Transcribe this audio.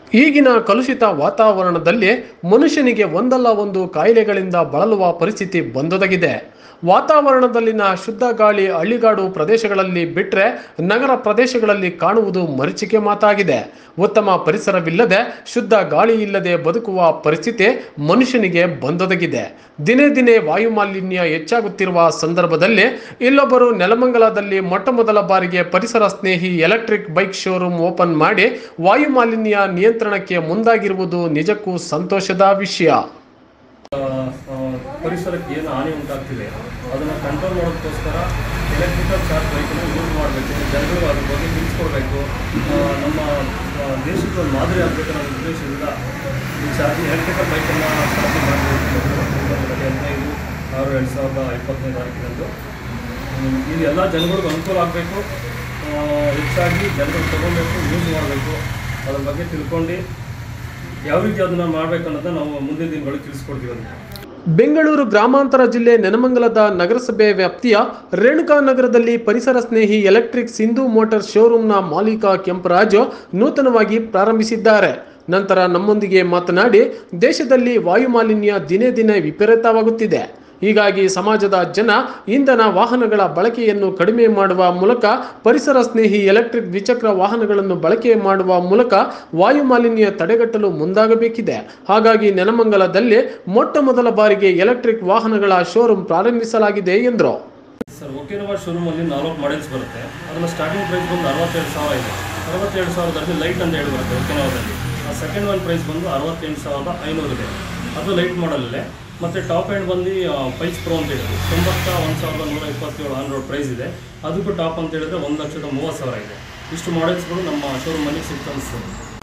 ಈಗಿನ ಕಲುಷಿತ ವಾತಾವರಣದಲ್ಲಿ ಮನುಷ್ಯನಿಗೆ ಒಂದಲ್ಲ ಒಂದು ಕಾಯಿಲೆಗಳಿಂದ ಬಳಲುವ ಪರಿಸ್ಥಿತಿ ಬಂದೊದಗಿದೆ ವಾತಾವರಣದಲ್ಲಿನ ಶುದ್ಧ ಗಾಳಿ ಹಳ್ಳಿಗಾಡು ಪ್ರದೇಶಗಳಲ್ಲಿ ಬಿಟ್ಟರೆ ನಗರ ಪ್ರದೇಶಗಳಲ್ಲಿ ಕಾಣುವುದು ಮರೀಚಿಕೆ ಮಾತಾಗಿದೆ ಉತ್ತಮ ಪರಿಸರವಿಲ್ಲದೆ ಶುದ್ಧ ಗಾಳಿ ಇಲ್ಲದೆ ಬದುಕುವ ಪರಿಸ್ಥಿತಿ ಮನುಷ್ಯನಿಗೆ ಬಂದೊದಗಿದೆ ದಿನೇ ದಿನೇ ವಾಯು ಮಾಲಿನ್ಯ ಹೆಚ್ಚಾಗುತ್ತಿರುವ ಸಂದರ್ಭದಲ್ಲಿ ಇಲ್ಲೊಬ್ಬರು ನೆಲಮಂಗಲದಲ್ಲಿ ಮೊಟ್ಟ ಮೊದಲ ಬಾರಿಗೆ ಪರಿಸರ ಸ್ನೇಹಿ ಎಲೆಕ್ಟ್ರಿಕ್ ಬೈಕ್ ಶೋರೂಮ್ ಓಪನ್ ಮಾಡಿ ವಾಯು ಮಾಲಿನ್ಯ ನಿಯಂತ್ರಣಕ್ಕೆ ಮುಂದಾಗಿರುವುದು ನಿಜಕ್ಕೂ ಸಂತೋಷದ ವಿಷಯ ಆ, ಆ, ಪರಿಸರಕ್ಕೆ ಏನು ಹಾನಿ ಉಂಟಾಗ್ತಿದೆ ಅದನ್ನು ಕಂಟ್ರೋಲ್ ಮಾಡೋದಕ್ಕೋಸ್ಕರ ಎಲೆಕ್ಟ್ರಿಕಲ್ ಚಾರ್ಜ್ ಬೈಕನ್ನು ಯೂಸ್ ಮಾಡಬೇಕು ಜನಗಳು ಅದ್ರ ಬಗ್ಗೆ ತಿಳಿಸ್ಕೊಡ್ಬೇಕು ಆ, ನಮ್ಮ ಆ, ದೇಶಕ್ಕೆ ಒಂದು ಮಾದರಿ ಆಗಬೇಕು ಅನ್ನೋ ಉದ್ದೇಶದಿಂದ ಈ ಚಾರ್ಜ್ ಎಲೆಕ್ಟ್ರಿಕಲ್ ಬೈಕನ್ನು ಚಾರ್ಜ್ ಮಾಡಬೇಕು ಹದಿನೈದು ಆರು ಎರಡು ಸಾವಿರದ ಇಪ್ಪತ್ತನೇ ತಾರೀಕಿನಂದು ಹ್ಮ್, ಇದು ಎಲ್ಲ ಜನಗಳಿಗೂ ಅನುಕೂಲ ಆಗಬೇಕು ಹೆಚ್ಚಾಗಿ ಜನಗಳು ತಗೊಬೇಕು ಯೂಸ್ ಮಾಡಬೇಕು ಅದ್ರ ಬಗ್ಗೆ ತಿಳ್ಕೊಂಡು ಯಾವ ರೀತಿ ಅದನ್ನು ಮಾಡಬೇಕು ಅನ್ನೋದನ್ನ ನಾವು ಮುಂದಿನ ದಿನಗಳಲ್ಲಿ ತಿಳಿಸ್ಕೊಡ್ತೀವಿ ಅಂತ ಬೆಂಗಳೂರು ಗ್ರಾಮಾಂತರ ಜಿಲ್ಲೆ ನೆನಮಂಗಲದ ನಗರಸಭೆ ವ್ಯಾಪ್ತಿಯ ರೇಣುಕಾ ನಗರದಲ್ಲಿ ಪರಿಸರ ಸ್ನೇಹಿ ಎಲೆಕ್ಟ್ರಿಕ್ ಸಿಂಧು ಮೋಟಾರ್ ಶೋರೂಮ್ನ ಮಾಲೀಕ ಕೆಂಪರಾಜು ನೂತನವಾಗಿ ಪ್ರಾರಂಭಿಸಿದ್ದಾರೆ ನಂತರ ನಮ್ಮೊಂದಿಗೆ ಮಾತನಾಡಿ ದೇಶದಲ್ಲಿ ವಾಯು ಮಾಲಿನ್ಯ ದಿನೇ ದಿನೇ ವಿಪರೀತವಾಗುತ್ತಿದೆ ಹೀಗಾಗಿ ಸಮಾಜದ ಜನ ಇಂಧನ ವಾಹನಗಳ ಬಳಕೆಯನ್ನು ಕಡಿಮೆ ಮಾಡುವ ಮೂಲಕ ಪರಿಸರ ಸ್ನೇಹಿ ಎಲೆಕ್ಟ್ರಿಕ್ ದ್ವಿಚಕ್ರ ವಾಹನಗಳನ್ನು ಬಳಕೆ ಮಾಡುವ ಮೂಲಕ ವಾಯು ಮಾಲಿನ್ಯ ತಡೆಗಟ್ಟಲು ಮುಂದಾಗಬೇಕಿದೆ ಹಾಗಾಗಿ ನೆಲಮಂಗಲದಲ್ಲಿ ಮೊಟ್ಟ ಮೊದಲ ಬಾರಿಗೆ ಎಲೆಕ್ಟ್ರಿಕ್ ವಾಹನಗಳ ಶೋರೂಮ್ ಪ್ರಾರಂಭಿಸಲಾಗಿದೆ ಎಂದರು ಸರ್ ಒಕೆನವಾ ಶೋರೂಮಲ್ಲಿ ನಾಲ್ಕು ಮಾಡೆಲ್ಸ್ ಬರುತ್ತೆ ಅದನ್ನ ಸ್ಟಾರ್ಟಿಂಗ್ ಪ್ರೈಸ್ ಬಂದು ಅರವತ್ತೆರಡು ಸಾವಿರ ಇದೆ ಅರವತ್ತೆರಡು ಸಾವಿರದಲ್ಲಿ ಲೈಟ್ ಅಂತ ಹೇಳಿ ಬರುತ್ತೆ ಒಕೆನವಾದಲ್ಲಿ ಆ ಸೆಕೆಂಡ್ ಒನ್ ಪ್ರೈಸ್ ಬಂದು ಅರವತ್ತೆಂಟು ಸಾವಿರದ ಐನೂರು ಇದೆ ಅದು ಲೈಟ್ ಮಾಡಲಲ್ಲೇ ಮತ್ತು ಟಾಪ್ ಎಂಡ್ ಬಂದು ಪೈಸ್ ಪ್ರೋ ಅಂತ ಹೇಳಿದ್ರು ತೊಂಬತ್ತ ಒಂದು ಸಾವಿರದ ನೂರ ಇಪ್ಪತ್ತೇಳು ಆನ್ ಪ್ರೈಸ್ ಇದೆ ಅದಕ್ಕೂ ಟಾಪ್ ಅಂತ ಹೇಳಿದ್ರೆ ಒಂದು ಲಕ್ಷದ ಮೂವತ್ತು ಸಾವಿರ ಇದೆ ಇಷ್ಟು ಮಾಡೆಲ್ಸ್ಗಳು ನಮ್ಮ ಶೋರೂಮಲ್ಲಿ ಸಿಗ್ತಾ